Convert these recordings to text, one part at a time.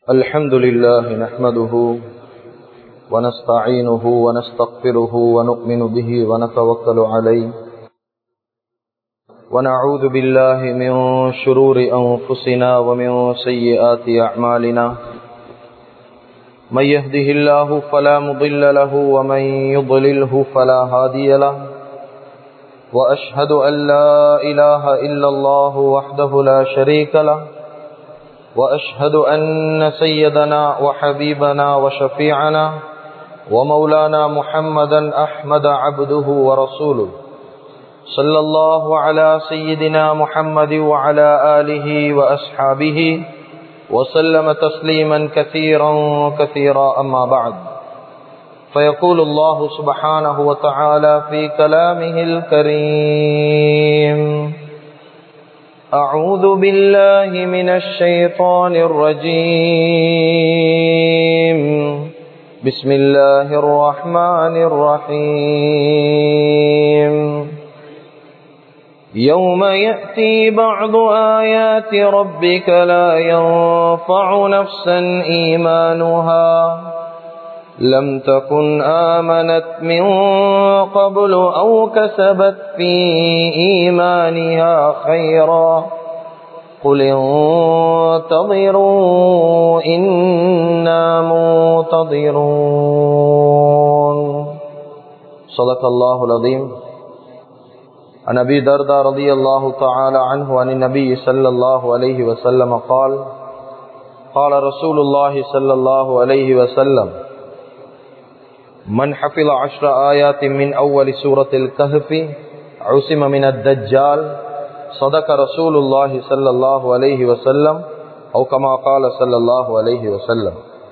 الحمد لله نحمده ونستعينه ونستغفره ونؤمن به ونتوكل عليه ونعوذ بالله من شرور أنفسنا ومن سيئات أعمالنا من يهده الله فلا مضل له ومن يضلله فلا هادي له وأشهد أن لا إله إلا الله وحده لا شريك له وأشهد أن سيدنا وحبيبنا وشفيعنا ومولانا محمدا أحمد عبده ورسوله صلى الله على سيدنا محمد وعلى آله وأصحابه وسلم تسليما كثيرا كثيرا أما بعد فيقول الله سبحانه وتعالى في كلامه الكريم أعوذ بالله من الشيطان الرجيم بسم الله الرحمن الرحيم يوم يأتي بعض آيات ربك لا ينفع نفسا إيمانها لم تكن آمنت من قبل أو كسبت في إيمانها خيرا قل انتظروا إنا منتظرون صدق الله العظيم عن أبي درداء رضي الله تعالى عنه عن النبي صلى الله عليه وسلم قال قال رسول الله صلى الله عليه وسلم من حفظ عشر آيات من أول سورة الكهف عصم من الدجال صدق رسول الله صلى الله عليه وسلم أو كما قال صلى الله عليه وسلم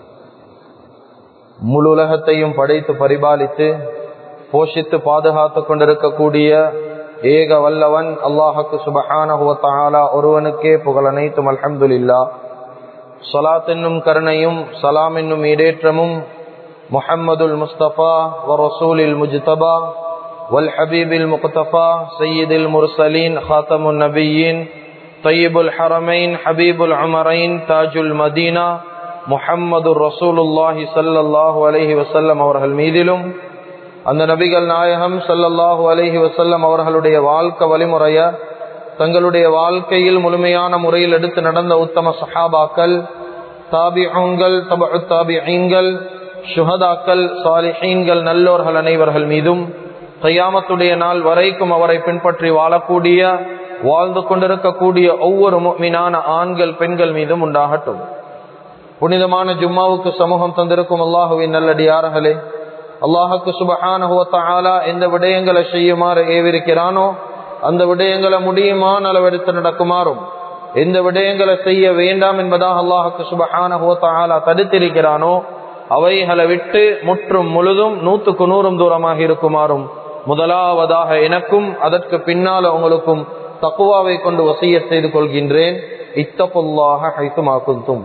முழு உலகத்தையும் படைத்து பரிபாலித்து போஷித்து பாதுகாத்து கொண்டிருக்கக்கூடிய ஏக வல்லவன் அல்லாஹுக்கு சுபஹானஹுவத்தாலா ஒருவனுக்கே புகழ் அனைத்தும் அல்ஹம்துலில்லா சொலாத் என்னும் கருணையும் சலாம் என்னும் ஈடேற்றமும் محمد المصطفى ورسول المجتبى والحبيب المقتفى سيد المرسلين خاتم النبيين طيب الحرمين حبيب العمرين تاج المدينة محمد رسول الله صلى الله عليه وسلم அவர்கள் மீதிலும் அந்த நபிகள் நாயகம் சல்லல்லாஹு அலஹி வசல்லம் அவர்களுடைய வாழ்க்கை வழிமுறைய தங்களுடைய வாழ்க்கையில் முழுமையான முறையில் எடுத்து நடந்த உத்தம சஹாபாக்கள் தாபிஹங்கள் தபு தாபிஹீன்கள் சுஹதாக்கள் சாலிஹீன்கள் நல்லோர்கள் அனைவர்கள் மீதும் கையாமத்துடைய நாள் வரைக்கும் அவரை பின்பற்றி வாழக்கூடிய வாழ்ந்து கொண்டிருக்கக்கூடிய ஒவ்வொரு மீனான ஆண்கள் பெண்கள் மீதும் உண்டாகட்டும் புனிதமான ஜும்மாவுக்கு சமூகம் தந்திருக்கும் அல்லாஹுவின் நல்லடியார்களே அல்லாஹுக்கு சுபஹானஹுவத்தாலா எந்த விடயங்களை செய்யுமாறு ஏவிருக்கிறானோ அந்த விடயங்களை முடியுமான அளவெடுத்து நடக்குமாறும் எந்த விடயங்களை செய்ய வேண்டாம் என்பதாக அல்லாஹுக்கு சுபஹானஹுவத்தாலா தடுத்திருக்கிறானோ அவைகளை விட்டு முற்றும் முழுதும் நூத்துக்கு நூறும் தூரமாக இருக்குமாறும் முதலாவதாக எனக்கும் அதற்கு பின்னால உங்களுக்கும் தக்குவாவை கொண்டு வசிய செய்து கொள்கின்றேன் இத்தப்புல்லாக ஹைத்துமாக்குத்தும்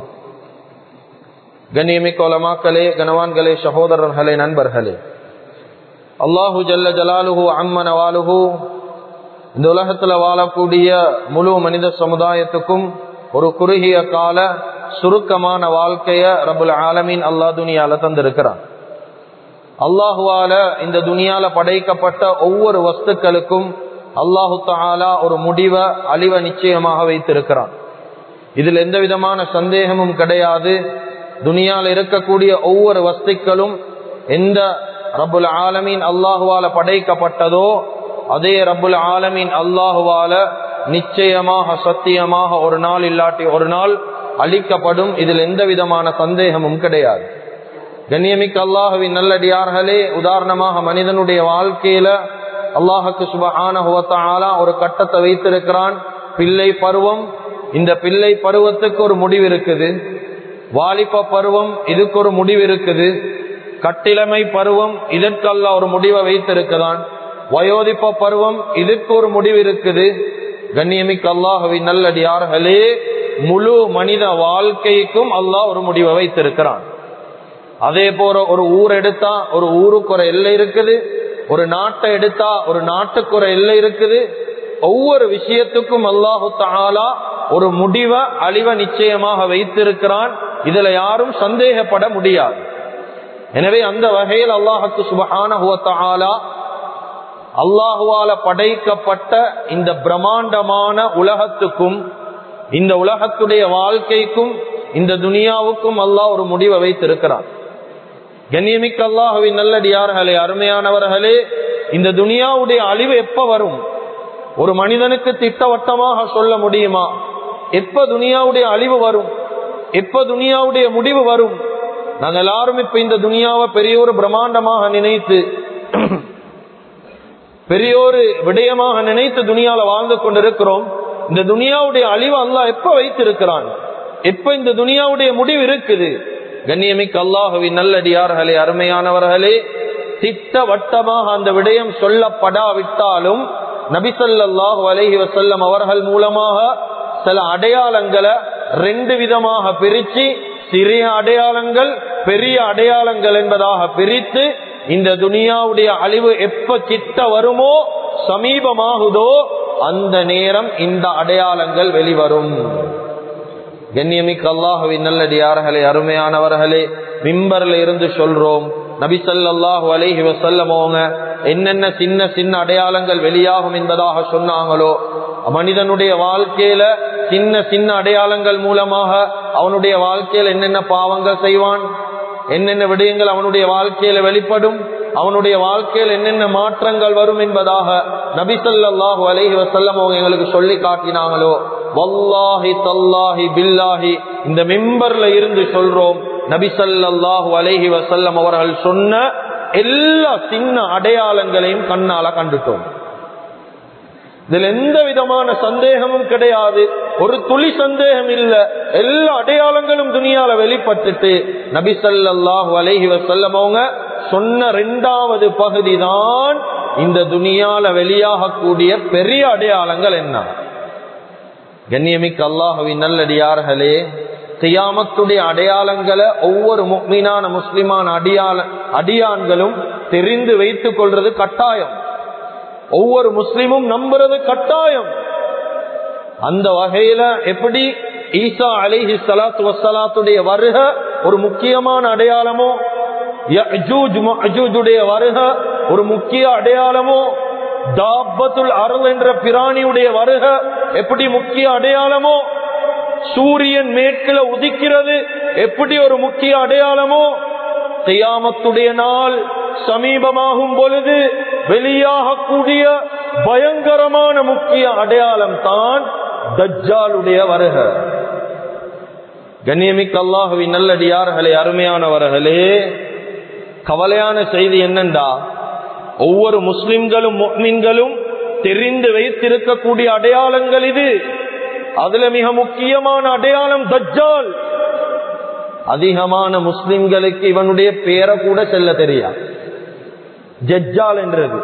கண்ணியமிக்க ஒலமாக்களே கனவான்களே சகோதரர்களே நண்பர்களே அல்லாஹு ஜல்ல ஜலாலுஹு அம்மன வாலுஹு இந்த உலகத்துல வாழக்கூடிய முழு மனித சமுதாயத்துக்கும் ஒரு குறுகிய கால சுருக்கமான வாழ்க்கைய ரபுல் ஆலமீன் அல்லா துனியால தந்திருக்கிறான் அல்லாஹுவால இந்த துனியால படைக்கப்பட்ட ஒவ்வொரு வஸ்துக்களுக்கும் அல்லாஹு தாலா ஒரு முடிவை அழிவை நிச்சயமாக வைத்திருக்கிறான் இதில் எந்த விதமான சந்தேகமும் கிடையாது துனியால இருக்கக்கூடிய ஒவ்வொரு வஸ்துக்களும் எந்த ரபுல் ஆலமீன் அல்லாஹுவால படைக்கப்பட்டதோ அதே ரபுல் ஆலமீன் அல்லாஹுவால நிச்சயமாக சத்தியமாக ஒரு நாள் இல்லாட்டி ஒரு நாள் அளிக்கப்படும் இதில் எந்த விதமான சந்தேகமும் கிடையாது கண்ணியமிக்க அல்லாஹுவின் நல்லடியார்களே உதாரணமாக மனிதனுடைய வாழ்க்கையில அல்லாஹுக்கு சுபஹான ஒரு கட்டத்தை வைத்திருக்கிறான் பிள்ளை பருவம் இந்த பிள்ளை பருவத்துக்கு ஒரு முடிவு இருக்குது வாலிப பருவம் இதுக்கு ஒரு முடிவு இருக்குது கட்டிளமை பருவம் இதற்கல்ல ஒரு முடிவை வைத்திருக்கிறான் வயோதிப்ப பருவம் இதுக்கு ஒரு முடிவு இருக்குது கண்ணியமிக்க அல்லாஹுவின் நல்லடியார்களே முழு மனித வாழ்க்கைக்கும் அல்லாஹ் ஒரு முடிவை வைத்திருக்கிறான் அதே போல ஒரு ஊர் எடுத்தா ஒரு ஊருக்கு ஒரு எல்லை இருக்குது ஒரு நாட்டை எடுத்தா ஒரு நாட்டுக்கு ஒரு எல்லை இருக்குது ஒவ்வொரு விஷயத்துக்கும் அல்லாஹு தாலா ஒரு முடிவை அழிவை நிச்சயமாக வைத்திருக்கிறான் இதுல யாரும் சந்தேகப்பட முடியாது எனவே அந்த வகையில் அல்லாஹுக்கு சுபஹான அல்லாஹுவால படைக்கப்பட்ட இந்த பிரம்மாண்டமான உலகத்துக்கும் இந்த உலகத்துடைய வாழ்க்கைக்கும் இந்த துனியாவுக்கும் அல்லாஹ் ஒரு முடிவை வைத்திருக்கிறார் கண்ணியமிக்க அல்லாஹுவின் நல்லடியார்களே அருமையானவர்களே இந்த துனியாவுடைய அழிவு எப்ப வரும் ஒரு மனிதனுக்கு திட்டவட்டமாக சொல்ல முடியுமா எப்ப துனியாவுடைய அழிவு வரும் எப்ப துனியாவுடைய முடிவு வரும் நாங்கள் எல்லாரும் இப்ப இந்த துனியாவை பெரிய ஒரு பிரம்மாண்டமாக நினைத்து பெரிய ஒரு விடயமாக நினைத்து துனியால வாழ்ந்து கொண்டிருக்கிறோம் இந்த துனியாவுடைய அழிவு அல்லா எப்ப வைத்திருக்கிறான் எப்ப இந்த துனியாவுடைய முடிவு இருக்குது கண்ணியமிக்க அல்லாஹுவின் நல்லடியார்களே அருமையானவர்களே திட்டவட்டமாக அந்த விடயம் சொல்லப்படாவிட்டாலும் நபிசல்லாஹு அலஹி வசல்லம் அவர்கள் மூலமாக சில அடையாளங்களை ரெண்டு விதமாக பிரிச்சு சிறிய அடையாளங்கள் பெரிய அடையாளங்கள் என்பதாக பிரித்து இந்த துனியாவுடைய அழிவு எப்ப கிட்ட வருமோ சமீபமாகுதோ அந்த நேரம் இந்த அடையாளங்கள் வெளிவரும் கண்ணியமிக்க அல்லாஹுவின் நல்லடியார்களே அருமையானவர்களே மிம்பர்ல இருந்து சொல்றோம் நபிசல்லாஹு அலைஹி வசல்லமோங்க என்னென்ன சின்ன சின்ன அடையாளங்கள் வெளியாகும் என்பதாக சொன்னாங்களோ மனிதனுடைய வாழ்க்கையில சின்ன சின்ன அடையாளங்கள் மூலமாக அவனுடைய வாழ்க்கையில் என்னென்ன பாவங்கள் செய்வான் என்னென்ன விடயங்கள் அவனுடைய வாழ்க்கையில வெளிப்படும் அவனுடைய வாழ்க்கையில் என்னென்ன மாற்றங்கள் வரும் என்பதாக நபிசல்லாஹு அலைஹி வசல்லம் அவங்க எங்களுக்கு சொல்லி காட்டினாங்களோ வல்லாஹி தல்லாஹி பில்லாஹி இந்த மெம்பர்ல இருந்து சொல்றோம் நபிசல்லாஹு அலைஹி வசல்லம் அவர்கள் சொன்ன எல்லா சின்ன அடையாளங்களையும் கண்ணால கண்டுட்டோம் இதுல எந்த விதமான சந்தேகமும் கிடையாது ஒரு துளி சந்தேகம் இல்ல எல்லா அடையாளங்களும் துணியால வெளிப்பட்டுட்டு நபிசல்லாஹு அலைஹி வசல்லம் அவங்க சொன்ன ரெண்டாவது பகுதி தான் இந்த துணியால வெளியாகக்கூடிய பெரிய அடையாளங்கள் என்ன கண்ணியமிக்க அல்லாஹுவின் நல்லடியார்களே கியாமத்துடைய அடையாளங்களை ஒவ்வொரு மீனான முஸ்லிமான அடியாள அடியான்களும் தெரிந்து வைத்துக் கொள்றது கட்டாயம் ஒவ்வொரு முஸ்லிமும் நம்புறது கட்டாயம் அந்த வகையில எப்படி ஈசா அலிஹி சலாத்து வசலாத்துடைய வருக ஒரு முக்கியமான அடையாளமோ வருக ஒரு முக்கிய அடையாளமோ தாபத்துல் அருள் என்ற பிராணியுடைய வருக எப்படி முக்கிய அடையாளமோ சூரியன் மேற்கில உதிக்கிறது எப்படி ஒரு முக்கிய அடையாளமோ செய்யாமத்துடைய நாள் சமீபமாகும் பொழுது வெளியாகக்கூடிய பயங்கரமான முக்கிய அடையாளம் தான் தஜ்ஜாலுடைய வருக கண்ணியமிக்க அல்லாஹுவின் நல்லடியார்களே அருமையானவர்களே கவலையான செய்தி என்னண்டா ஒவ்வொரு முஸ்லிம்களும் முக்மின்களும் தெரிந்து வைத்திருக்கக்கூடிய அடையாளங்கள் இது அதுல மிக முக்கியமான அடையாளம் தஜ்ஜால் அதிகமான முஸ்லிம்களுக்கு இவனுடைய பேரை கூட செல்ல தெரியா ஜஜ்ஜால் என்றது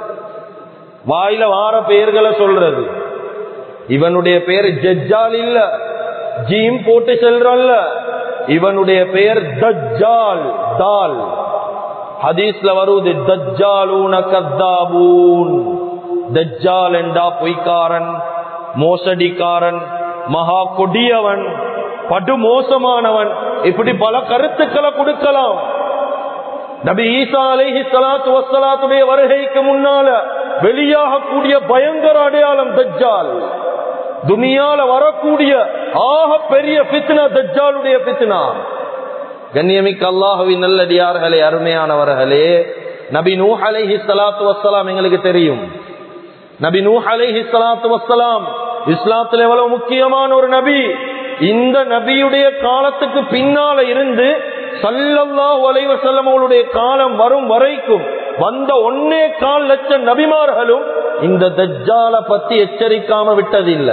வாயில வார பெயர்களை சொல்றது இவனுடைய பெயர் ஜஜ்ஜால் இல்ல ஜீம் போட்டு செல்றல்ல இவனுடைய பெயர் தஜ்ஜால் தால் ஹதீஸ்ல வருவது தஜ்ஜாலூன கத்தாபூன் தஜ்ஜால் என்றா பொய்க்காரன் மோசடிக்காரன் மகா கொடியவன் படு மோசமானவன் இப்படி பல கருத்துக்களை கொடுக்கலாம் நபி ஈசா அலைஹி சலாத்து வசலாத்துடைய வருகைக்கு முன்னால வெளியாகக்கூடிய பயங்கர அடையாளம் தஜ்ஜால் துனியால வரக்கூடிய ஆக பெரிய பித்னா தஜ்ஜாலுடைய பித்னா கண்ணியமிக்க அல்லாஹுவின் நல்லடியார்களே அருமையானவர்களே நபி நூ அலைஹி சலாத்து வசலாம் எங்களுக்கு தெரியும் நபி நூ அலைஹி சலாத்து வசலாம் இஸ்லாத்துல எவ்வளவு முக்கியமான ஒரு நபி இந்த நபியுடைய காலத்துக்கு பின்னால இருந்து சல்லல்லாஹு அலைஹி வஸல்லம் அவருடைய காலம் வரும் வரைக்கும் வந்த ஒன்னே கால் லட்சம் நபிமார்களும் இந்த தஜ்ஜால பத்தி எச்சரிக்காம விட்டதில்லை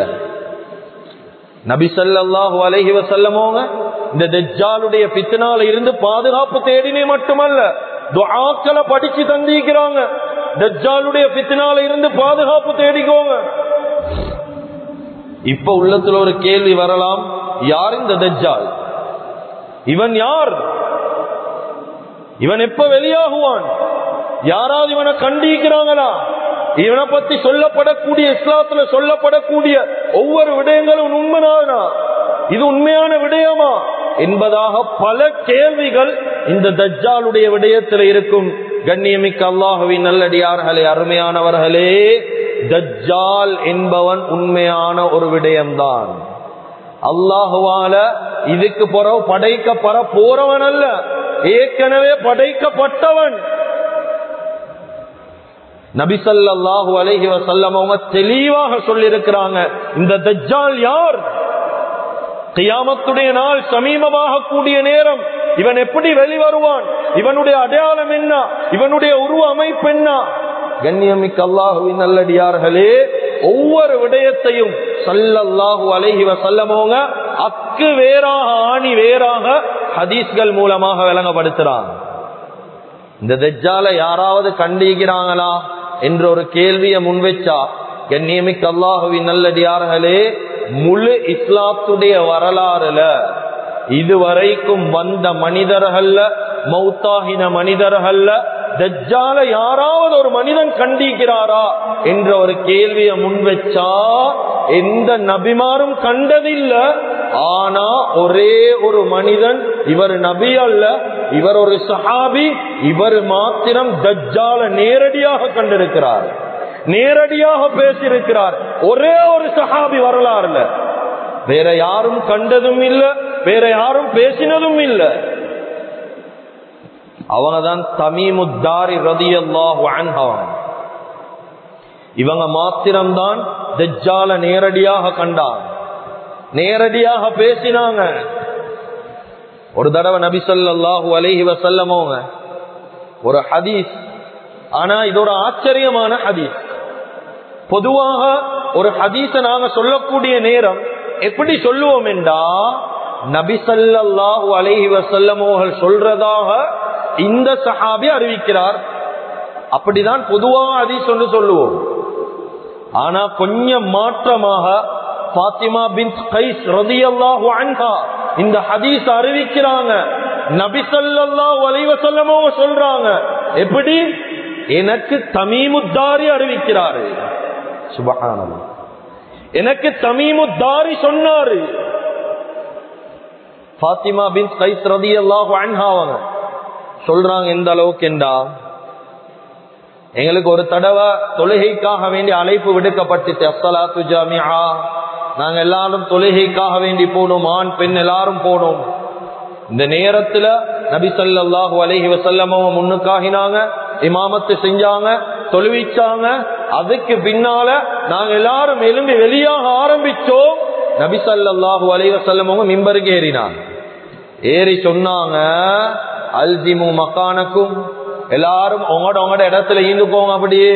நபி சல்லாஹூ அலஹி வசல்லமோங்க இந்த தஜ்ஜாலுடைய பித்தனால இருந்து பாதுகாப்பு தேடினே மட்டுமல்ல துஆக்களை படிச்சு தந்திக்கிறாங்க தஜ்ஜாலுடைய பித்தனால இருந்து பாதுகாப்பு தேடிக்கோங்க இப்ப உள்ளத்துல ஒரு கேள்வி வரலாம் யார் இந்த தஜ்ஜால் இவன் யார் இவன் எப்ப வெளியாகுவான் யாராவது இவனை கண்டிக்கிறாங்களா இவனை பத்தி சொல்லப்படக்கூடிய இஸ்லாத்துல சொல்லப்படக்கூடிய ஒவ்வொரு விடயங்களும் உண்மைதானா இது உண்மையான விடயமா என்பதாக பல கேள்விகள் இந்த தஜ்ஜாலுடைய விடயத்தில் இருக்கும் கண்ணியமிக்க அல்லாஹுவின் நல்லடியார்களே அருமையானவர்களே தஜ்ஜால் என்பவன் உண்மையான ஒரு விடயம்தான் அல்லாஹுவால இதுக்கு பிறகு படைக்கப்பட போறவன் அல்ல ஏற்கனவே படைக்கப்பட்டவன் நபிசல்லாஹு அலைஹி வசல்லம் அவங்க தெளிவாக சொல்லியிருக்கிறாங்க இந்த தஜ்ஜால் யார் கியாமத்துடைய நாள் சமீபமாக கூடிய நேரம் இவன் எப்படி வெளிவருவான் இவனுடைய அடையாளம் என்ன இவனுடைய உருவ அமைப்பு என்ன கண்ணியமிக்க அல்லாஹுவின் நல்லடியார்களே ஒவ்வொரு விடயத்தையும் சல்லல்லாஹு அலைஹி வசல்லமோங்க அக்கு வேறாக ஆணி வேறாக ஹதீஸ்கள் மூலமாக விளங்கப்படுத்துறாங்க இந்த தெஜ்ஜால யாராவது கண்டிக்கிறாங்களா என்ற ஒரு கேள்வியை முன்வச்சா கண்ணியமிக்க அல்லாஹுவின் நல்லடியார்களே முழு இஸ்லாத்துடைய வரலாறுல இதுவரைக்கும் வந்த மனிதர்கள்ல மௌத்தாகின மனிதர்கள்ல தஜ்ஜால யாராவது ஒரு மனிதன் கண்டிக்கிறாரா என்ற ஒரு கேள்வியை முன்வச்சா எந்த நபிமாரும் கண்டதில்ல ஆனா ஒரே ஒரு மனிதன் இவர் நபி அல்ல இவர் ஒரு சஹாபி இவர் மாத்திரம் தஜ்ஜால நேரடியாக கண்டிருக்கிறார் நேரடியாக பேசியிருக்கிறார் ஒரே ஒரு சஹாபி வரலாறுல வேற யாரும் கண்டதும் இல்ல வேற யாரும் பேசினதும் இல்ல அவங்கதான் தமீமுத்தாரி ரதி அல்லாஹ் இவங்க மாத்திரம்தான் தஜ்ஜால நேரடியாக கண்டான் நேரடியாக பேசினாங்க ஒரு தடவை நபி சொல்லாஹு அலைஹி வசல்லமோங்க ஒரு ஹதீஸ் ஆனா இது ஒரு ஆச்சரியமான ஹதீஸ் பொதுவாக ஒரு ஹதீஸ நாங்க சொல்லக்கூடிய நேரம் எப்படி சொல்லுவோம் என்றா நபி சல்லாஹூ அலைஹி வசல்லமோகள் சொல்றதாக இந்த சஹாபி அறிவிக்கிறார் அப்படிதான் பொதுவாக ஹதீஸ் ஒன்று சொல்லுவோம் ஆனா கொஞ்சம் மாற்றமாக பாத்திமா பின் கைஸ் ரதியல்லாஹு அன்ஹா இந்த ஹதீஸ் அறிவிக்கிறாங்க நபி ஸல்லல்லாஹு அலைஹி வஸல்லம் சொல்றாங்க எப்படி எனக்கு தமீமுத்தாரி அறிவிக்கிறாரு சுபஹானல்லாஹ் எனக்கு தமீமுத்தாரி சொன்னாரு பாத்திமா பின் கைஸ் ரதியல்லாஹு அன்ஹா அவங்க சொல்றாங்க எந்த அளவுக்கு என்றா எங்களுக்கு ஒரு தடவை தொழுகைக்காக வேண்டி அழைப்பு விடுக்கப்பட்டுச்சு அஸ்ஸலாத்து ஜாமியா நாங்க எல்லாரும் தொழுகைக்காக வேண்டி போனோம் ஆண் பெண் எல்லாரும் போனோம் இந்த நேரத்துல நபி ஸல்லல்லாஹு அலைஹி வஸல்லம் முன்னுக்காகினாங்க இமாமத்து செஞ்சாங்க தொழுவிச்சாங்க அதுக்கு பின்னால நாங்க எல்லாரும் எலும்பி வெளியாக ஆரம்பிச்சோம் நபி ஸல்லல்லாஹு அலைஹி வஸல்லம் மிம்பருக்கு ஏறினாங்க ஏறி சொன்னாங்க அல்ஜிமு மக்கானக்கும் எல்லாரும் உங்களோட உங்களோட இடத்துல ஈந்துக்கோங்க அப்படியே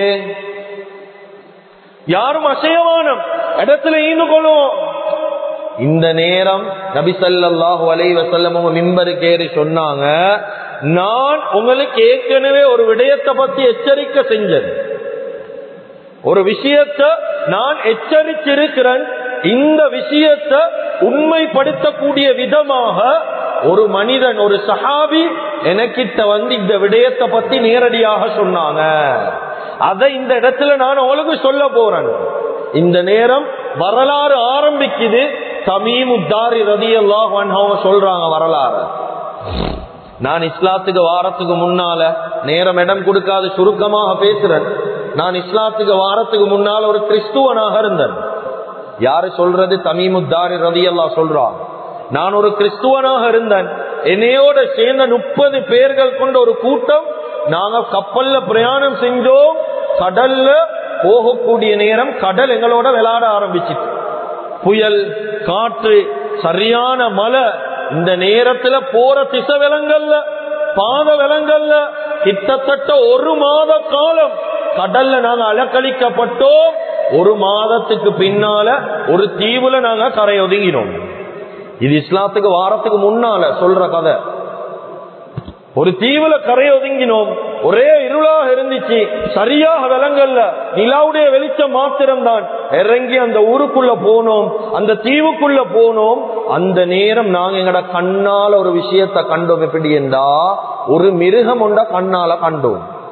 யாரும் அசையமானம் இடத்துல ஈந்து கொள்ளும் இந்த நேரம் நபிசல்லாஹு அலை வசல்லம் மிம்பருக்கு ஏறி சொன்னாங்க நான் உங்களுக்கு ஏற்கனவே ஒரு விடயத்தை பத்தி எச்சரிக்கை செஞ்சேன் ஒரு விஷயத்தை நான் எச்சரிச்சிருக்கிறேன் இந்த விஷயத்தை உண்மைப்படுத்தக்கூடிய விதமாக ஒரு மனிதன் ஒரு சஹாபி எனக்கிட்ட வந்து இந்த விடயத்தை பத்தி நேரடியாக சொன்னாங்க அதை இந்த இடத்துல நான் உங்களுக்கு சொல்ல போறேன் இந்த நேரம் வரலாறு ஆரம்பிக்குது தமீமுத்தாரி ரதியல்லாஹ் அவங்க சொல்றாங்க வரலாறு நான் இஸ்லாத்துக்கு வாரத்துக்கு முன்னால நேரம் இடம் கொடுக்காது சுருக்கமாக பேசுறேன் நான் இஸ்லாத்துக்கு வாரத்துக்கு முன்னால ஒரு கிறிஸ்துவனாக இருந்தேன் யாரு சொல்றது தமீமுத்தாரி ரதியல்லா சொல்றான் நான் ஒரு கிறிஸ்துவனாக இருந்தேன் என்னையோட சேர்ந்த முப்பது பேர்கள் கொண்ட ஒரு கூட்டம் நாங்க கப்பல்ல பிரயாணம் செஞ்சோம் கடல்ல போகக்கூடிய நேரம் கடல் எங்களோட விளையாட ஆரம்பிச்சிட்டு புயல் காற்று சரியான மழை இந்த நேரத்துல போற திச விலங்கல்ல பாத விலங்கல்ல கிட்டத்தட்ட ஒரு மாத காலம் கடல்ல நாங்க அலக்களிக்கப்பட்டோம் ஒரு மாதத்துக்கு பின்னால ஒரு தீவுல நாங்க கரை ஒதுங்கினோம் இது இஸ்லாத்துக்கு வாரத்துக்கு முன்னால சொல்ற கதை ஒரு தீவுல கரை ஒதுங்கினோம் ஒரே இருளாக இருந்துச்சு சரியாக விலங்கல்ல நிலாவுடைய வெளிச்சம் மாத்திரம்தான் இறங்கி அந்த ஊருக்குள்ள போனோம் அந்த தீவுக்குள்ள போனோம் அந்த நேரம் நாங்க எங்கட கண்ணால ஒரு விஷயத்த கண்டோம் எப்படி என்றா ஒரு மிருகம் ஒண்ட கண்ணால கண்டோம்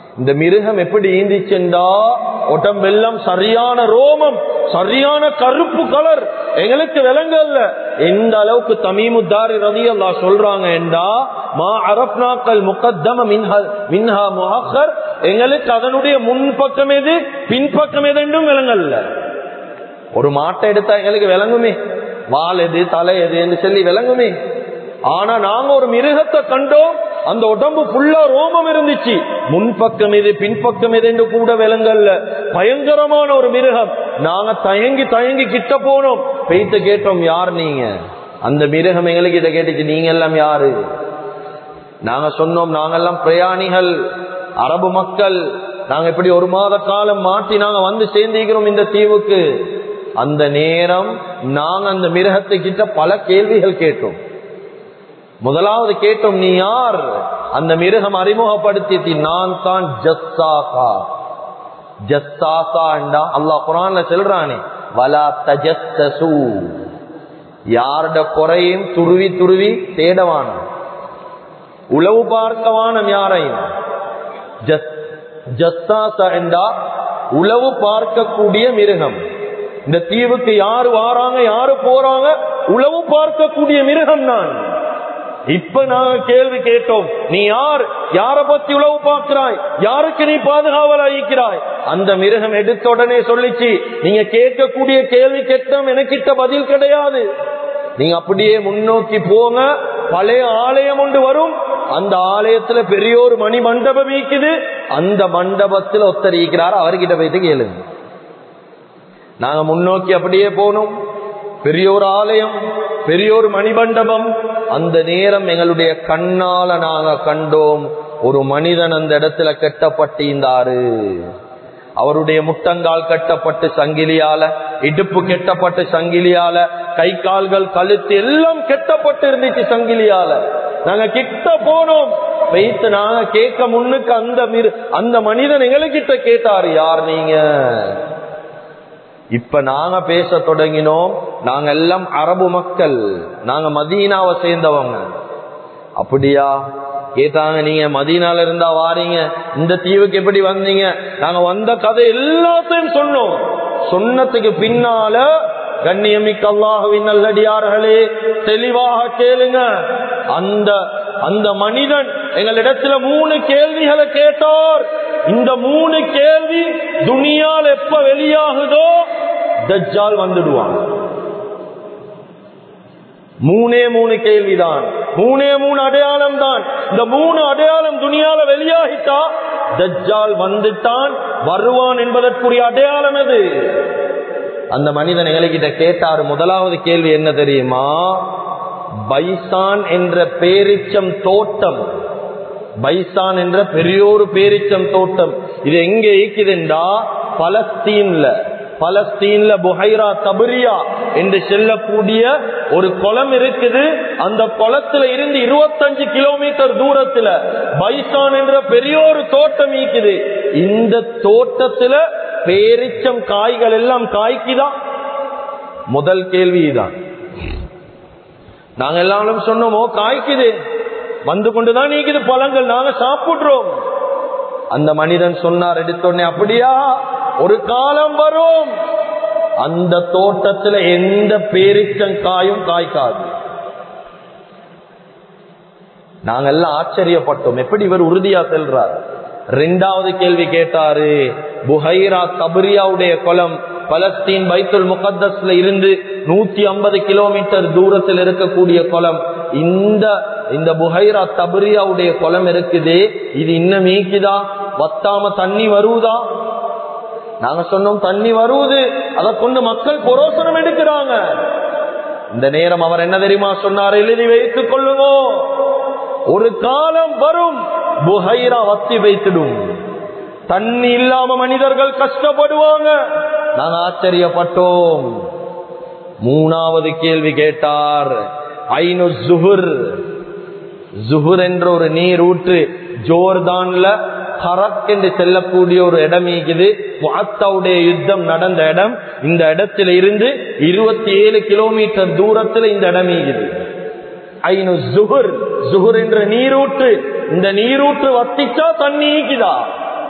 இந்த மிருகம் எப்படி ஈந்திச்சுண்டா உடம்பெல்லாம் சரியான ரோமம் சரியான கருப்பு கலர் எங்களுக்கு விலங்கல்ல எந்த அளவுக்கு தமீமுத்தாரி ரதி அல்லா சொல்றாங்க என்றா மா அரப்னாக்கள் முகத்தம மின்ஹா மின்ஹா முஹர் எங்களுக்கு அதனுடைய முன்பக்கம் எது பின்பக்கம் எது என்றும் விலங்கல்ல ஒரு மாட்டை எடுத்தா எங்களுக்கு விளங்குமே வால் எது தலை எது சொல்லி விளங்குமே ஆனா நாங்க ஒரு மிருகத்தை கண்டோம் அந்த உடம்பு ஃபுல்லா ரோமம் இருந்துச்சு முன்பக்கம் எது பின்பக்கம் எது என்று கூட விலங்கல்ல பயங்கரமான ஒரு மிருகம் நாங்க தயங்கி தயங்கி கிட்ட போனோம் பெய்த்து கேட்டோம் யார் நீங்க அந்த மிருகம் எங்களுக்கு இதை கேட்டுச்சு நீங்க எல்லாம் யாரு நாங்க சொன்னோம் நாங்கெல்லாம் பிரயாணிகள் அரபு மக்கள் நாங்க இப்படி ஒரு மாத காலம் மாட்டி நாங்க வந்து சேர்ந்திருக்கிறோம் இந்த தீவுக்கு அந்த நேரம் நாங்க அந்த மிருகத்தை கிட்ட பல கேள்விகள் கேட்டோம் முதலாவது கேட்டோம் நீ யார் அந்த மிருகம் அறிமுகப்படுத்தி நான் தான் ஜஸ்ஸாகா ஜஸ்ஸாகா அல்லாஹ் குரான்ல சொல்றானே வலா தஜஸ்ஸு யாருட குறையும் துருவி துருவி தேடவான உளவு பார்க்கவானம் யாரையும் ஜஸ்தாசா என்றா உளவு பார்க்கக்கூடிய மிருகம் இந்த தீவுக்கு யாரு வாராங்க யாரு போறாங்க உளவு பார்க்கக்கூடிய மிருகம் நான் இப்ப நாங்க கேள்வி கேட்டோம் நீ யார் யார பத்தி உளவு பார்க்கிறாய் யாருக்கு நீ பாதுகாவல் அளிக்கிறாய் அந்த மிருகம் எடுத்த உடனே சொல்லிச்சு நீங்க கேட்கக்கூடிய கேள்வி கேட்டோம் எனக்கிட்ட பதில் கிடையாது நீங்க அப்படியே முன்னோக்கி போங்க பழைய ஆலயம் ஒன்று வரும் அந்த ஆலயத்துல பெரிய ஒரு மணி மண்டபம் இருக்குது அந்த மண்டபத்தில் ஒத்தரிக்கிறார் அவர்கிட்ட போயிட்டு கேளுங்க நாங்க முன்னோக்கி அப்படியே போனோம் பெரிய ஒரு ஆலயம் பெரிய ஒரு மணிமண்டபம் அந்த நேரம் எங்களுடைய கண்ணால நாங்க கண்டோம் ஒரு மனிதன் அந்த இடத்துல கட்டப்பட்டிருந்தாரு அவருடைய முட்டங்கால் கட்டப்பட்டு சங்கிலியால இடுப்பு கெட்டப்பட்டு சங்கிலியால கை கால்கள் கழுத்து எல்லாம் கெட்டப்பட்டு இருந்துச்சு சங்கிலியால நாங்க கிட்ட போனோம் வைத்து நாங்க கேட்க முன்னுக்கு அந்த அந்த மனிதன் எங்களுக்கிட்ட கேட்டாரு யார் நீங்க இப்ப நாங்க பேச தொடங்கினோம் நாங்க எல்லாம் அரபு மக்கள் நாங்க மதீனாவை சேர்ந்தவங்க அப்படியா கேட்டாங்க நீங்க மதீனால இருந்தா வாரீங்க இந்த தீவுக்கு எப்படி வந்தீங்க நாங்க வந்த கதை எல்லாத்தையும் சொன்னோம் சொன்னதுக்கு பின்னால கண்ணியமிக்க அல்லாஹுவின் நல்லடியார்களே தெளிவாக கேளுங்க அந்த அந்த மனிதன் எங்களிடத்துல மூணு கேள்விகளை கேட்டார் இந்த மூணு கேள்வி துணியால் எப்ப வெளியாகுதோ தஜ்ஜால் வந்துடுவான் மூணே மூணு கேள்விதான் மூணே மூணு அடையாளம் தான் இந்த மூணு அடையாளம் துணியால வெளியாகிட்டா தஜ்ஜால் வந்துட்டான் வருவான் என்பதற்குரிய அடையாளம் எது அந்த மனிதன் எங்ககிட்ட கேட்டார் முதலாவது கேள்வி என்ன தெரியுமா பைசான் என்ற பேரிச்சம் தோட்டம் பைசான் என்ற பெரியோரு பேரிச்சம் தோட்டம் இது எங்க இருக்குதுண்டா பலஸ்தீன்ல பலஸ்தீன்ல புஹைரா தபரியா என்று செல்லக்கூடிய ஒரு குளம் இருக்குது அந்த குளத்துல இருந்து இருபத்தஞ்சு கிலோமீட்டர் தூரத்துல பைசான் என்ற பெரிய ஒரு தோட்டம் இருக்குது இந்த தோட்டத்துல பேரிச்சம் காய்கள் எல்லாம் காய்க்குதான் முதல் கேள்விதான் நாங்க எல்லாரும் சொன்னோமோ காய்க்குது வந்து கொண்டுதான் நீக்குது பழங்கள் நாங்க சாப்பிடுறோம் அந்த மனிதன் சொன்னார் எடுத்தோடனே அப்படியா ஒரு காலம் வரும் அந்த தோட்டத்துல எந்த பேரிச்சங்காயும் காய்க்காது நாங்கெல்லாம் ஆச்சரியப்பட்டோம் எப்படி இவர் உறுதியா செல்றார் ரெண்டாவது கேள்வி கேட்டாரு புஹைரா கபரியாவுடைய குளம் பலஸ்தீன் பைத்துல் முகத்தஸ்ல இருந்து நூத்தி ஐம்பது கிலோமீட்டர் தூரத்தில் இருக்கக்கூடிய குளம் இந்த இந்த புஹைரா தபரியாவுடைய குளம் இருக்குது இது இன்னும் மீக்குதா வத்தாம தண்ணி வருவதா நாங்க சொன்னோம் தண்ணி வருவது அதை கொண்டு மக்கள் புரோசனம் எடுக்கிறாங்க இந்த நேரம் அவர் என்ன தெரியுமா சொன்னார் எழுதி வைத்துக் கொள்ளுங்கோ ஒரு காலம் வரும் புஹைரா வத்தி வைத்திடும் தண்ணி இல்லாம மனிதர்கள் கஷ்டப்படுவாங்க நாங்க ஆச்சரியப்பட்டோம் மூணாவது கேள்வி கேட்டார் ஐநு ஜுஹுர் ஜுஹுர் என்ற ஒரு நீர் ஊற்று ஜோர்தான்ல ஹரக் என்று செல்லக்கூடிய ஒரு இடம் இருக்குது முஅத்தாவுடைய யுத்தம் நடந்த இடம் இந்த இடத்துல இருந்து இருபத்தி ஏழு கிலோமீட்டர் தூரத்துல இந்த இடம் இருக்குது ஐநு ஜுஹுர் ஜுஹுர் என்ற நீரூற்று இந்த நீரூற்று வத்திச்சா தண்ணி ஈக்குதா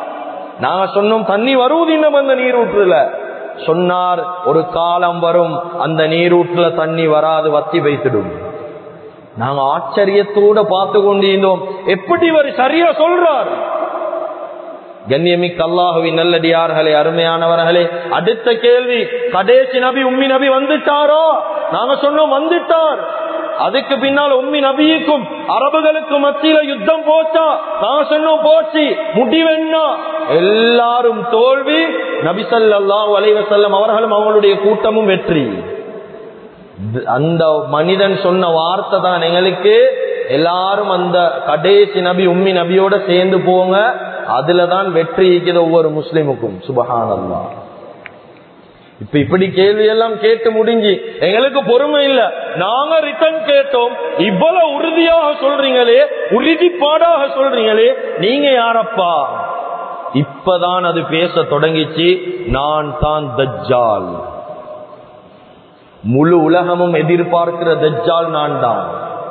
நாங்க சொன்னோம் தண்ணி வருவது இன்னும் அந்த நீரூற்றுல சொன்னார் ஒரு காலம் வரும் அந்த நீரூற்றுல தண்ணி வராது வத்தி வைத்திடும் நாங்க ஆச்சரியத்தோட பார்த்து கொண்டிருந்தோம் எப்படி இவர் சரியா சொல்றார் கண்ணியமிக்க அல்லாஹுவின் நல்லடியார்களே அருமையானவர்களே அடுத்த கேள்வி கடைசி நபி உம்மி நபி வந்துட்டாரோ நாங்க சொன்னோம் வந்துட்டார் அதுக்கு பின்னால் உம்மி நபிக்கும் அரபுகளுக்கு மத்தியில யுத்தம் போச்சா நாங்க சொன்னோம் போச்சு முடிவென்னா எல்லாரும் தோல்வி நபிசல்லாஹு அலைவசல்லம் அவர்களும் அவங்களுடைய கூட்டமும் வெற்றி அந்த மனிதன் சொன்ன வார்த்தை தான் எங்களுக்கு எல்லாரும் அந்த கடைசி நபி உம்மி நபியோட சேர்ந்து போங்க அதுலதான் வெற்றி இருக்குது ஒவ்வொரு முஸ்லிமுக்கும் சுபஹானல்லா இப்ப இப்படி கேள்வி எல்லாம் கேட்டு முடிஞ்சு எங்களுக்கு பொறுமை இல்ல நாங்க ரிட்டன் கேட்டோம் இவ்வளவு உறுதியாக சொல்றீங்களே உறுதிப்பாடாக சொல்றீங்களே நீங்க யாரப்பா இப்பதான் அது பேச தொடங்கிச்சு நான் தான் தஜ்ஜால் முழு உலகமும் எதிர்பார்க்கிற தஜ்ஜால் நான் தான்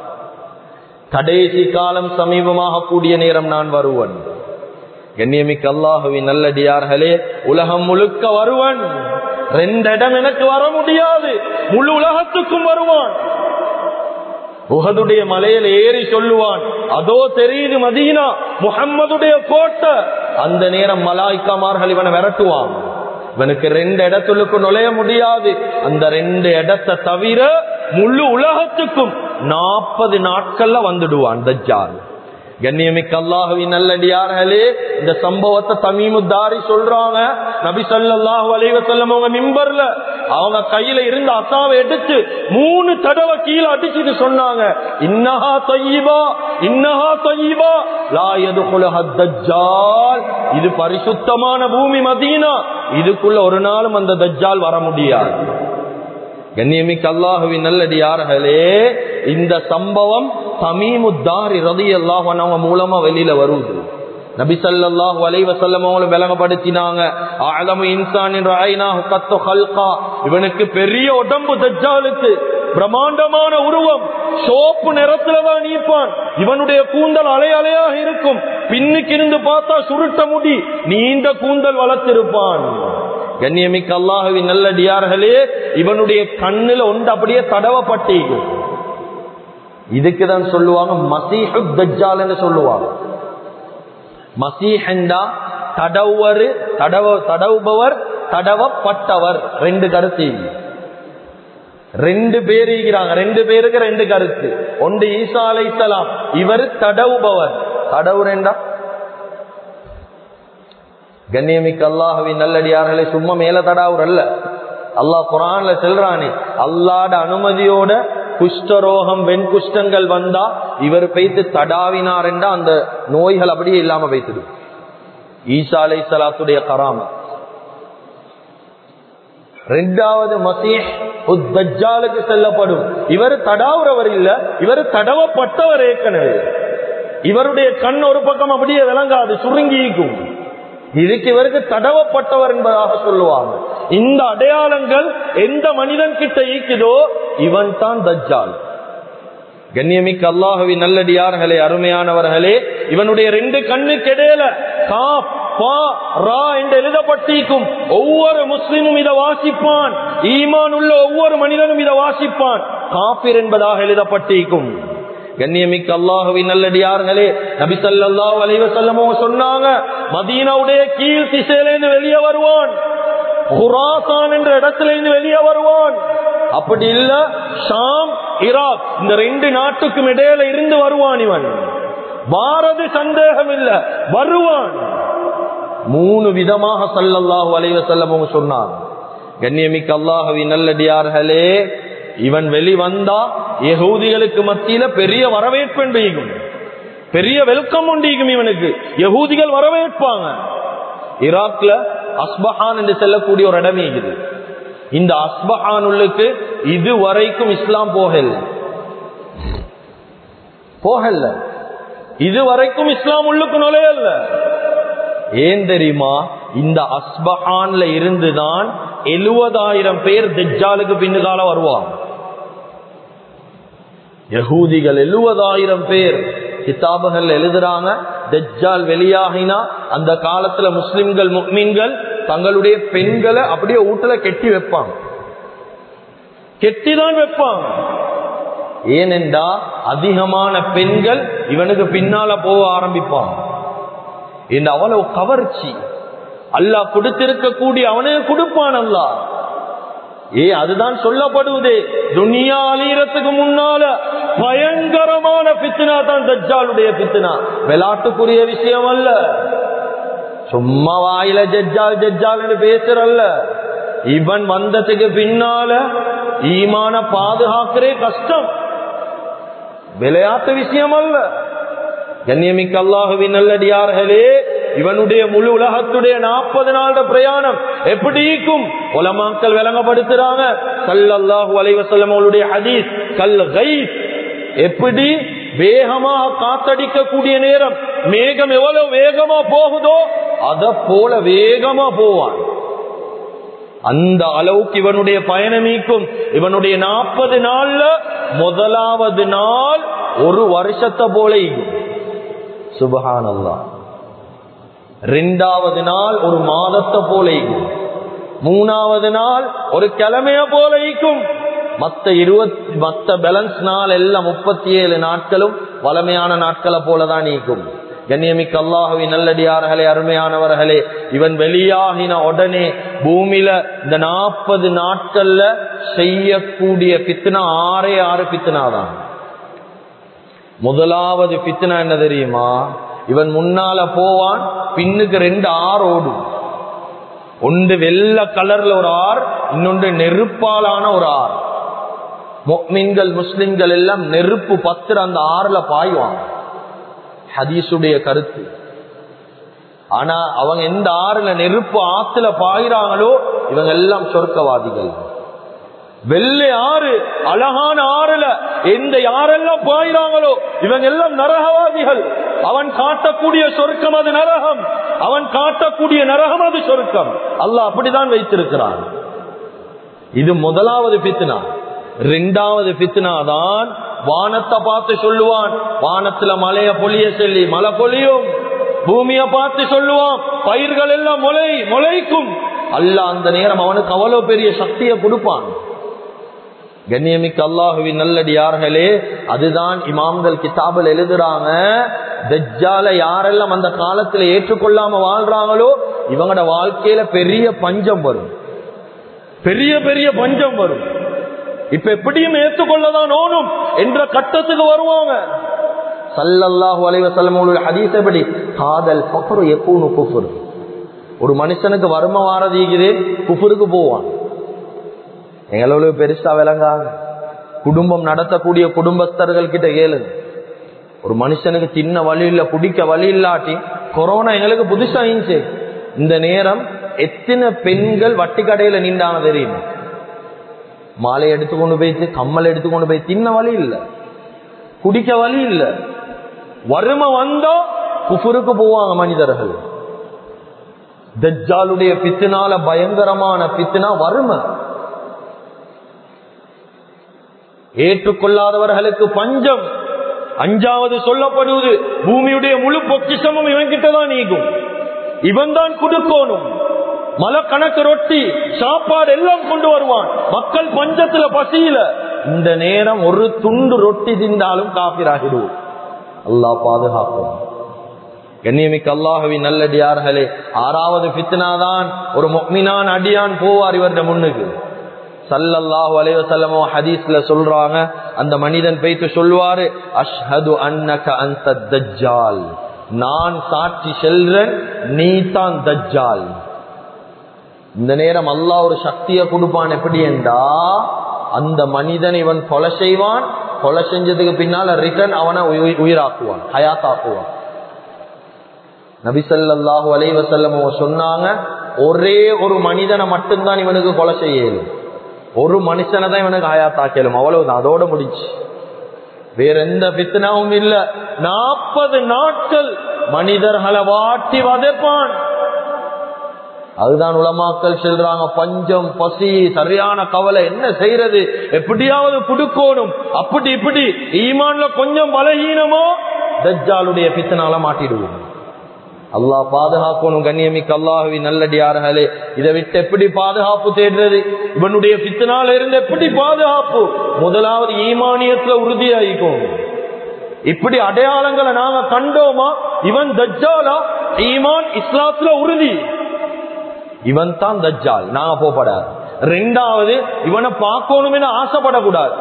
கடைசி காலம் சமீபமாக கூடிய நேரம் நான் வருவன் கண்ணியமிக்க அல்லாஹுவின் நல்லடியார்களே உலகம் முழுக்க வருவன் ரெண்டு இடம் எனக்கு வர முடியாது முழு உலகத்துக்கும் வருவான் உகதுடைய மலையில ஏறி சொல்லுவான் அதோ தெரியுது மதீனா முகம்மதுடைய கோட்டை அந்த நேரம் மலாய்க்காமார்கள் இவனை விரட்டுவான் இவனுக்கு ரெண்டு இடத்துக்கு நுழைய முடியாது அந்த ரெண்டு இடத்தை தவிர முழு உலகத்துக்கும் நாற்பது நாட்கள்ல வந்துடுவான் தஜ்ஜால் கண்ணியமிக்க அல்லாஹுவின் நல்லடியார்களே இந்த சம்பவத்தை தமிமுத்தாரி சொல்றாங்க நபி சல்லாஹூ அலைவசல்லம் அவங்க மிம்பர்ல அவங்க கையில இருந்த அசாவை எடுத்து மூணு தடவை கீழே அடிச்சுட்டு சொன்னாங்க இன்னஹா தொய்யிபா இன்னஹா தொய்யிபா லாயது தஜ்ஜால் இது பரிசுத்தமான பூமி மதீனா இதுக்குள்ள ஒரு நாளும் அந்த தஜ்ஜால் வர முடியாது கண்ணியமிக்க அல்லாஹுவின் நல்லடியார்களே இந்த சம்பவம் தமீமுத்தாரி ரதி அல்லாஹ் மூலமா வெளியில வருது நபி சல்லாஹூ அலைவசல்லம் அவங்களும் விளங்கப்படுத்தினாங்க ஆலமு இன்சானின் இவனுக்கு பெரிய உடம்பு தஜ்ஜாலுக்கு பிரம்மாண்டமான உருவம் சோப்பு நிறத்துலதான் நீப்பான் இவனுடைய கூந்தல் அலை அலையாக இருக்கும் பின்னுக்கு இருந்து பார்த்தா சுருட்ட முடி நீண்ட கூந்தல் வளர்த்திருப்பான் கண்ணியமிக்க அல்லாஹுவின் நல்லடியார்களே இவனுடைய கண்ணுல ஒன்று அப்படியே தடவப்பட்டீங்க இதுக்குதான் சொல்லுவாங்க மசீஹு தஜ்ஜால் சொல்லுவாங்க மசீஹண்டா தடவரு தடவ தடவுபவர் தடவப்பட்டவர் ரெண்டு கருத்து ரெண்டு பேர் இருக்கிறாங்க ரெண்டு பேருக்கு ரெண்டு கருத்து ஒன்று ஈசா அலைத்தலாம் இவர் தடவுபவர் தடவு ரெண்டா கண்ணியமிக்க அல்லாஹுவின் நல்லடியார்களை சும்மா மேல தடாவுர் அல்ல அல்லாஹ் குரான்ல செல்றானே அல்லாட அனுமதியோட குஷ்டரோகம் வெண்குஷ்டங்கள் வந்தா இவர் பெய்து தடாவினார் என்றா அந்த நோய்கள் அப்படியே இல்லாம வைத்தது ஈசா அலை சலாத்துடைய கராம ரெண்டாவது மசீஹ் தஜ்ஜாலுக்கு செல்லப்படும் இவர் தடாவுறவர் இல்ல இவர் தடவப்பட்டவர் ஏற்கனவே இவருடைய கண் ஒரு பக்கம் அப்படியே விளங்காது சுருங்கிக்கும் இதுக்கு இவருக்கு தடவப்பட்டவர் என்பதாக சொல்லுவாங்க இந்த அடையாளங்கள் எந்த மனிதன் கிட்ட ஈக்குதோ இவன் தான் தஜ்ஜால் கண்ணியமிக்க அல்லாஹவி நல்லடியார்களே அருமையானவர்களே இவனுடைய ரெண்டு கண்ணுக்கு இடையில காப் பா ரா என்று எழுதப்பட்டிருக்கும் ஒவ்வொரு முஸ்லிமும் இதை வாசிப்பான் ஈமான் உள்ள ஒவ்வொரு மனிதனும் இதை வாசிப்பான் காபிர் என்பதாக எழுதப்பட்டிருக்கும் கண்ணியமிக்க அல்லாஹுவின் நல்லடியார்களே நபி சல்லாஹூ அலைவசல்லமோ சொன்னாங்க மதீனாவுடைய கீழ் திசையிலிருந்து வெளியே வருவான் குராசான் என்ற இடத்துல இருந்து வெளியே வருவான் அப்படி இல்ல ஷாம் ஈராக் இந்த ரெண்டு நாட்டுக்கும் இடையில இருந்து வருவான் இவன் வாரது சந்தேகம் இல்ல வருவான் மூணு விதமாக சல்லல்லாஹு அலைவசல்லமோ சொன்னான் கண்ணியமிக்க அல்லாஹுவின் நல்லடியார்களே இவன் வெளிவந்தா யகூதிகளுக்கு மத்தியில பெரிய வரவேற்பு உண்டிக்கும் பெரிய வெல்கம் உண்டிக்கும் இவனுக்கு யகூதிகள் வரவேற்பாங்க ஈராக்ல அஸ்பஹான் என்று செல்லக்கூடிய ஒரு இடமே இருக்குது இந்த அஸ்பஹான் உள்ளுக்கு இது வரைக்கும் இஸ்லாம் போகல போகல இது வரைக்கும் இஸ்லாம் உள்ளுக்கு நுழையல்ல ஏன் தெரியுமா இந்த அஸ்பஹான்ல இருந்துதான் எழுபதாயிரம் பேர் தெஜ்ஜாலுக்கு பின்னுகால வருவாங்க யகூதிகள் எழுபதாயிரம் பேர் கிதாபுகள் எழுதுறாங்க தஜ்ஜால் வெளியாகினா அந்த காலத்துல முஸ்லிம்கள் முக்மீன்கள் தங்களுடைய பெண்களை அப்படியே வீட்டுல கெட்டி வைப்பாங்க கெட்டிதான் வைப்பாங்க ஏனென்றா அதிகமான பெண்கள் இவனுக்கு பின்னால போக ஆரம்பிப்பாங்க இந்த அவ்வளவு கவர்ச்சி அல்லாஹ் கொடுத்திருக்கக்கூடிய அவனுக்கு கொடுப்பான் அல்லா ஏ அதுதான் சொல்லப்படுவது துனியா அழியறதுக்கு முன்னால பயங்கரமான பித்னா தான் தஜ்ஜாலுடைய பித்னா விளையாட்டுக்குரிய விஷயம் அல்ல சும்மா வாயில ஜஜ்ஜால் ஜஜ்ஜால் பேசுறல்ல இவன் வந்ததுக்கு பின்னால ஈமான பாதுகாக்கிறே கஷ்டம் விளையாட்டு விஷயம் அல்ல கண்ணியமிக்க அல்லாஹுவின் நல்லடியார்களே இவனுடைய முழு உலகத்துடைய நாற்பது நாள் பிரயாணம் எப்படி இருக்கும் உலமாக்கள் விளங்கப்படுத்துறாங்க கல்லல்லாஹு அலைவசல்லம் அவளுடைய ஹதீஸ் கல் கைஸ் எப்படி வேகமாக காத்தடிக்கக்கூடிய நேரம் மேகம் எவ்வளவு வேகமா போகுதோ அத போல வேகமா போவான் அந்த அளவுக்கு இவனுடைய பயணமீக்கும் இவனுடைய நாற்பது நாள்ல முதலாவது நாள் ஒரு வருஷத்தை போல சுபகானல்லா ரெண்டாவது நாள் ஒரு மாதத்தை போல மூணாவது நாள் ஒரு கிழமைய போல ஈக்கும் மத்த இருபத்தி மத்த பேலன்ஸ் நாள் எல்லாம் முப்பத்தி ஏழு நாட்களும் வளமையான நாட்களை போலதான் நீக்கும் கண்ணியமிக்க அல்லாஹுவி நல்லடியார்களே அருமையானவர்களே இவன் வெளியாகின உடனே பூமியில இந்த நாற்பது நாட்கள்ல செய்யக்கூடிய பித்னா ஆறே ஆறு பித்னா தான் முதலாவது பித்னா என்ன தெரியுமா இவன் முன்னால போவான் பின்னுக்கு ரெண்டு ஆறு ஓடும் ஒன்று வெள்ள கலர்ல ஒரு ஆறு இன்னொன்று நெருப்பாலான ஒரு ஆறு மீன்கள் முஸ்லிம்கள் எல்லாம் நெருப்பு பத்திர அந்த ஆறுல பாய்வாங்க ஹதீசுடைய கருத்து ஆனா அவங்க எந்த ஆறுல நெருப்பு ஆத்துல பாயிறாங்களோ இவங்க எல்லாம் சொர்க்கவாதிகள் வெள்ளை ஆறு அழகான ஆறுல எந்த யாரெல்லாம் பாயிறாங்களோ இவங்க எல்லாம் நரகவாதிகள் அவன் காட்டக்கூடிய சொர்க்கம் அது நரகம் அவன் காட்டக்கூடிய நரகம் அது சொர்க்கம் அல்லாஹ் அப்படிதான் வைத்திருக்கிறான் இது முதலாவது பித்னா ரெண்டாவது பித்னா தான் வானத்தை பார்த்து சொல்லுவான் வானத்துல மலைய பொழிய சொல்லி மழை பொழியும் பூமிய பார்த்து சொல்லுவான் பயிர்கள் எல்லாம் முளை முளைக்கும் அல்ல அந்த நேரம் அவனுக்கு அவ்வளவு பெரிய சக்தியை கொடுப்பான் கண்ணியமிக்க அல்லாஹுவின் நல்லடியார்களே அதுதான் இமாம்கள் கிதாபில் எழுதுறாங்க தஜ்ஜால யாரெல்லாம் அந்த காலத்துல ஏற்றுக்கொள்ளாம வாழ்றாங்களோ இவங்களோட வாழ்க்கையில பெரிய பஞ்சம் வரும் பெரிய பெரிய பஞ்சம் வரும் இப்ப எப்படியும் ஏற்றுக்கொள்ளதான் ஓனும் என்ற கட்டத்துக்கு வருவாங்க சல்லல்லாஹு அலைவசல்லமோட ஹதீஸ் எப்படி காதல் கஃபரு எப்பூனு குஃபுர் ஒரு மனுஷனுக்கு வறுமை வாரதீக்குது குஃபுருக்கு போவான் எங்களோட பெருசா விளங்காங்க குடும்பம் நடத்தக்கூடிய குடும்பஸ்தர்கள் கிட்ட கேளுங்க ஒரு மனுஷனுக்கு சின்ன வழி இல்ல குடிக்க வழி இல்லாட்டி கொரோனா எங்களுக்கு புதுசா இருந்துச்சு இந்த நேரம் எத்தனை பெண்கள் வட்டி கடையில நின்றாங்க தெரியுமா மாலை எடுத்துக்கொண்டு போயிட்டு கம்மல் எடுத்துக்கொண்டு போய் தின்ன வழி இல்ல குடிக்க வழி இல்ல வறுமை வந்தா குஃபுருக்கு போவாங்க மனிதர்கள் தஜ்ஜாலுடைய பித்தினால பயங்கரமான பித்தினா வறுமை ஏற்றுக்கொள்ளாதவர்களுக்கு பஞ்சம் அஞ்சாவது சொல்லப்படுவது பூமியுடைய முழு பொக்கிஷமும் இவன் கிட்டதான் நீக்கும் இவன் தான் கொடுக்கணும் மலை கணக்கு ரொட்டி சாப்பாடு எல்லாம் கொண்டு வருவான் மக்கள் பஞ்சத்துல பசியில இந்த நேரம் ஒரு துண்டு ரொட்டி தின்றாலும் காப்பிராகிடுவோம் அல்லா பாதுகாப்போம் கண்ணியமிக்க அல்லாஹுவின் நல்லடியார்களே ஆறாவது பித்னாதான் ஒரு மொக்மினான் அடியான் போவார் இவருடைய முன்னுக்கு சல்லல்லாஹு அலைவசல்லமோ ஹதீஸ்ல சொல்றாங்க அந்த மனிதன் போய்த்து சொல்வாரு அஷ்ஹது அன்னக அந்த தஜ்ஜால் நான் சாட்சி செல்றேன் நீ தான் தஜ்ஜால் இந்த நேரம் அல்லாஹ் ஒரு சக்தியை கொடுப்பான் எப்படி என்றா அந்த மனிதன் இவன் கொலை செய்வான் கொலை செஞ்சதுக்கு பின்னால ரிட்டர்ன் அவனை உயிராக்குவான் ஹயாத்தாக்குவான் நபிசல்லாஹு அலைவசல்லமோ சொன்னாங்க ஒரே ஒரு மனிதனை மட்டும்தான் இவனுக்கு கொலை செய்யலும் ஒரு மனுஷனை தான் இவனுக்கு ஆயாத்தாக்கலும் அவ்வளவுதான் அதோட முடிச்சு வேற எந்த பித்தனாவும் இல்ல நாற்பது நாட்கள் மனிதர்களை வாட்டி வதைப்பான் அதுதான் உலமாக்கள் செல்றாங்க பஞ்சம் பசி சரியான கவலை என்ன செய்யறது எப்படியாவது குடுக்கணும் அப்படி இப்படி ஈமான்ல கொஞ்சம் பலகீனமோ தஜ்ஜாலுடைய பித்தனால மாட்டிடுவோம் அல்லாஹ் பாதுகாக்கணும் கண்ணியமிக்க அல்லாஹுவி நல்லடியார்களே இதை விட்டு எப்படி பாதுகாப்பு தேடுறது இவனுடைய பித்தனால இருந்து எப்படி பாதுகாப்பு முதலாவது ஈமானியத்துல உறுதியாயிக்கும் இப்படி அடையாளங்களை நாங்க கண்டோமா இவன் தஜ்ஜாலா ஈமான் இஸ்லாத்துல உறுதி இவன் தான் தஜ்ஜால் நாங்க போகப்படாது ரெண்டாவது இவனை பார்க்கணும் ஆசைப்படக்கூடாது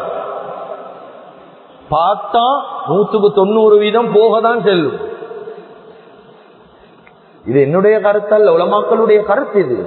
பார்த்தா நூத்துக்கு தொண்ணூறு வீதம் போகதான் செல்லும் இது என்னுடைய கருத்து அல்ல உலமாக்களுடைய கருத்து இது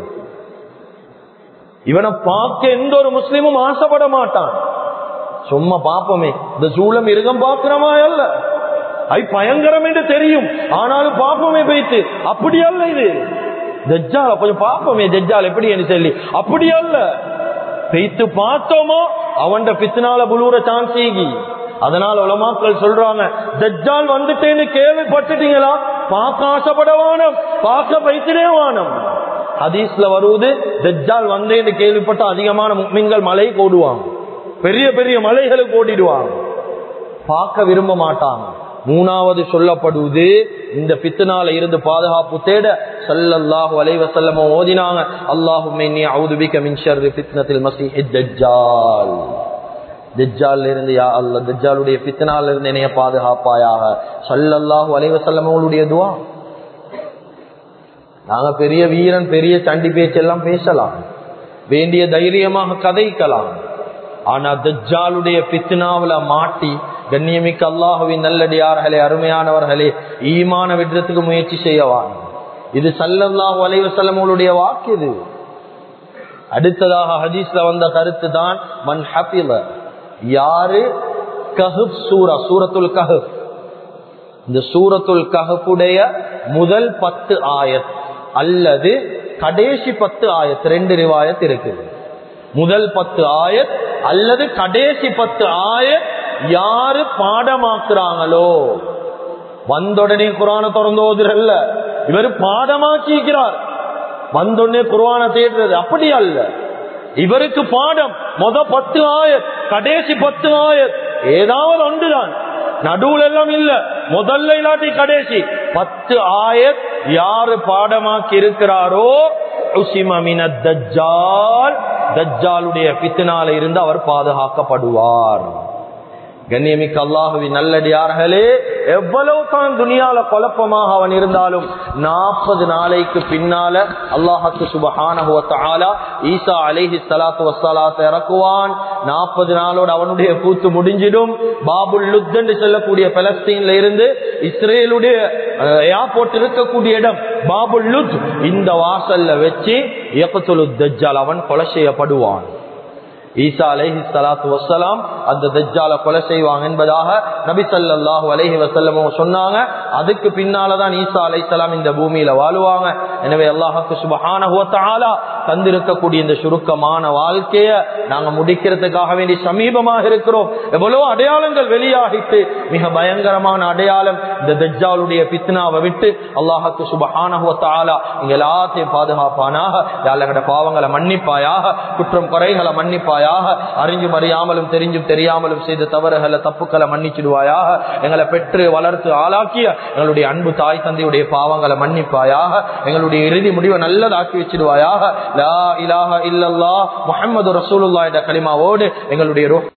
இவனை பார்க்க எந்த ஒரு முஸ்லீமும் ஆசைப்பட மாட்டான் சும்மா பாப்போமே இந்த சூளம் இருகம் பாக்குறமா அல்ல ஐ பயங்கரம் என்று தெரியும் ஆனாலும் பாப்போமே போயிட்டு அப்படி அல்ல இது ஜஜ்ஜால கொஞ்சம் பாப்போமே ஜஜ்ஜால் எப்படி என்று சொல்லி அப்படி அல்ல பெய்த்து பார்த்தோமோ அவன் பித்தினால புலூர சான்சீகி அதனால உலமாக்கள் சொல்றாங்க தஜ்ஜால் வந்துட்டேன்னு கேள்விப்பட்டுட்டீங்களா பார்க்க ஆசைப்பட வானம் பார்க்க பைத்திலே வானம் ஹதீஸ்ல வருவது தஜ்ஜால் வந்தேன்னு கேள்விப்பட்ட அதிகமான முக்மின்கள் மலை கோடுவாங்க பெரிய பெரிய மலைகளுக்கு ஓடிடுவாங்க பார்க்க விரும்ப மாட்டாங்க மூணாவது சொல்லப்படுவது இந்த பித்தனால இருந்து பாதுகாப்பு தேட சல்லல்லாஹு அலைவசல்லமோ ஓதினாங்க அல்லாஹுமே நீ அவுதுபிக்க மின்ஷர் பித்னத்தில் மசீஹ் தஜ்ஜால் தஜ்ஜால் இருந்து யா அல்ல தஜ்ஜாலுடைய பித்தனால இருந்து என்னைய பாதுகாப்பாயாக சல்லல்லாஹு அலைவசல்லமோளுடைய துவா நாங்க பெரிய வீரன் பெரிய சண்டி பேச்செல்லாம் பேசலாம் வேண்டிய தைரியமாக கதைக்கலாம் ஆனா தஜ்ஜாலுடைய பித்னாவில மாட்டி கண்ணியமிக்க அல்லாஹுவின் நல்லடியார்களே அருமையானவர்களே ஈமான விடுறதுக்கு முயற்சி செய்யவான் இது சல்லல்லாஹு அலைவசல்லமோளுடைய வாக்கு இது அடுத்ததாக ஹதீஸ்ல வந்த கருத்து தான் மன் ஹபில யாரு கஹப் சூரா சூரத்துல் கஹப் இந்த சூரத்துல் கஹப்புடைய முதல் பத்து ஆயத் அல்லது கடைசி பத்து ஆயத் ரெண்டு ரிவாயத் இருக்குது முதல் பத்து ஆயத் அல்லது கடைசி பத்து ஆயத் யாரு பாடமாக்குறாங்களோ வந்தொடனே குரான திறந்து ஓதுறல்ல இவர் பாடமாக்கிக்கிறார் வந்தொடனே குருவான தேடுறது அப்படி அல்ல இவருக்கு பாடம் மொத பத்து ஆயத் கடைசி பத்து ஆயத் ஏதாவது ஒன்றுதான் நடுவுல எல்லாம் இல்ல முதல்ல இல்லாட்டி கடைசி பத்து ஆயத் யாரு பாடமாக்கி இருக்கிறாரோ தஜ்ஜால் தஜ்ஜாலுடைய பித்தினால இருந்து அவர் பாதுகாக்கப்படுவார் கண்ணியமிக்க அல்லாஹுவி நல்லடியார்களே எவ்வளவு தான் துணியால குழப்பமாக அவன் இருந்தாலும் நாற்பது நாளைக்கு பின்னால அல்லாஹத்து சுபஹான ஈசா அலேஹி சலாத்து வசலாத்தை இறக்குவான் நாற்பது நாளோட அவனுடைய கூத்து முடிஞ்சிடும் பாபுல் லுத் என்று சொல்லக்கூடிய பலஸ்தீன்ல இருந்து இஸ்ரேலுடைய ஏர்போர்ட் இருக்கக்கூடிய இடம் பாபுல் லுத் இந்த வாசல்ல வச்சு இயக்கத்துலு தஜ்ஜால் அவன் கொலை செய்யப்படுவான் ஈசா அலஹி சலாத்து வசலாம் அந்த தஜ்ஜால கொலை செய்வாங்க என்பதாக நபி சல்லாஹு அலஹி வசல்லமோ சொன்னாங்க அதுக்கு பின்னாலதான் ஈசா அலை சலாம் இந்த பூமியில வாழுவாங்க எனவே அல்லாஹுக்கு சுபஹான தந்திருக்கக்கூடிய இந்த சுருக்கமான வாழ்க்கைய நாங்க முடிக்கிறதுக்காக வேண்டி சமீபமாக இருக்கிறோம் எவ்வளவு அடையாளங்கள் வெளியாகிட்டு மிக பயங்கரமான அடையாளம் இந்த தஜ்ஜாலுடைய பித்னாவை விட்டு அல்லாஹுக்கு சுபஹான இங்க எல்லாத்தையும் பாதுகாப்பானாக யாழ்கட பாவங்களை மன்னிப்பாயாக குற்றம் குறைகளை மன்னிப்பாயாக அறிஞ்சும் அறியாமலும் தெரிஞ்சும் தெரியாமலும் செய்த தவறுகளை தப்புக்களை மன்னிச்சிடுவாயாக எங்களை பெற்று வளர்த்து ஆளாக்கிய எங்களுடைய அன்பு தாய் தந்தையுடைய பாவங்களை மன்னிப்பாயாக எங்களுடைய இறுதி முடிவை நல்லதாக்கி வச்சிடுவாயாக லா இலாஹ இல்லல்லா முஹம்மது ரசூலுல்லாஹ் என்ற கலிமாவோடு எங்களுடைய